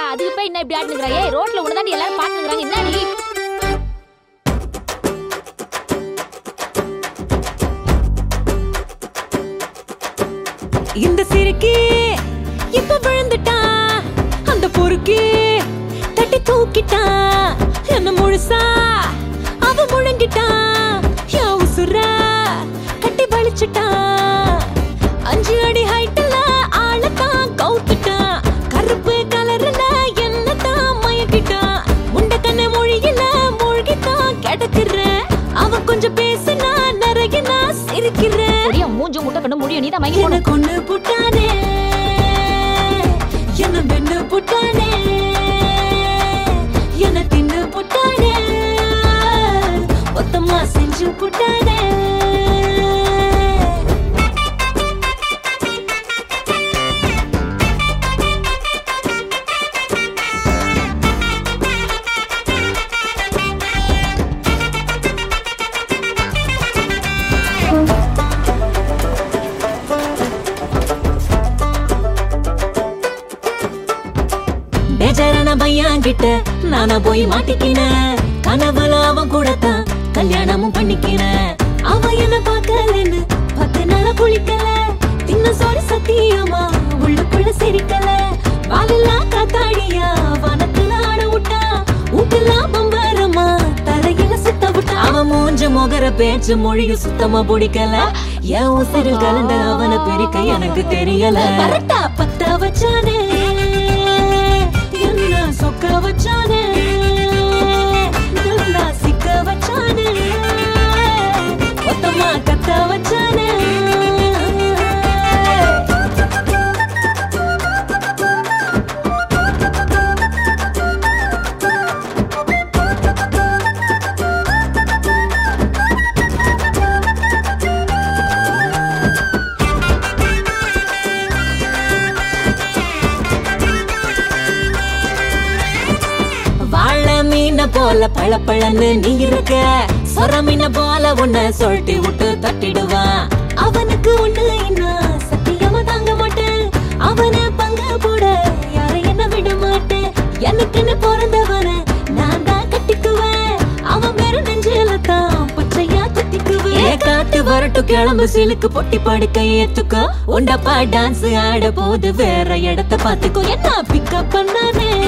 இல்லையா அதுக்கு போய் என்ன இப்படி ஆட்டுனுக்குறா ஏய் ரோட்ல உனதாண்டி எல்லாரும் பாத்துக்கிறாங்க என்னடி இந்த சிறுக்கி இப்ப விழுந்துட்டான் அந்த பொறுக்கி தட்டி தூக்கிட்டான் என்ன முழுசா அவ முழங்கிட்டான் என் உசுர கட்டி வலிச்சுட்டான் அஞ்சு அடி ஹைட்ல ஆளத்தான் கவுத்துட்டான் கருப்பு கலர்ல என்னத்தான் மயக்கிட்டான் முண்ட கண்ண மொழியில மூழ்கித்தான் கிடக்குறேன் அவன் கொஞ்சம் பேசுனா நிறைய நான் சிரிக்கிறேன் முடியும் மூஞ்சு முட்டை கண்ணு முடியும் நீதான் மயங்கி என்ன போன கொண்டு புட்டானே என்ன வெண்ணு புட்டானே என்ன தின்னு புட்டானே மொத்தமா செஞ்சு புட்டானே பேஜாரான பையன் கிட்ட நானா போய் மாட்டிக்கினேன் கனவுல அவன் கூடத்தான் கல்யாணமும் பண்ணிக்கினேன் அவன் என்ன பார்க்கலன்னு பத்து நாளா குளிக்கல தின்ன சோறு சத்தியமா உள்ளுக்குள்ள சிரிக்கல வாலெல்லாம் காத்தாடியா வனத்துல ஆட விட்டா ஊட்டெல்லாம் பம்பரமா தரையில சுத்த விட்டா அவன் மூஞ்ச முகர பேச்சு மொழியும் சுத்தமா பிடிக்கல என் உசிறு கலந்த அவனை பிரிக்க எனக்கு தெரியல பரட்டா பத்த வச்சானே என்ன சொக்க வச்சானே நல்லா சிக்க வச்சானே மொத்தமா கத்த வச்சானே வாழ மீன போல பளபளன்னு நீ இருக்க சொர மீன போல உன்னை சொல்லிட்டு விட்டு தட்டிடுவான் அவனுக்கு ஒண்ணு இன்னும் சத்தியமா தாங்க மாட்டேன் அவனை பங்கு போட யாரை என்ன விட மாட்டேன் எனக்குன்னு பிறந்தவன நான் தான் கட்டிக்குவேன் அவன் வெறும் நெஞ்சில தான் பச்சையா குத்திக்குவேன் காத்து வரட்டும் கிளம்பு சிலுக்கு பொட்டி படுக்க ஏத்துக்கோ உண்டப்பா டான்ஸ் ஆட போது வேற இடத்த பாத்துக்கோ என்ன பிக்கப் பண்ணானே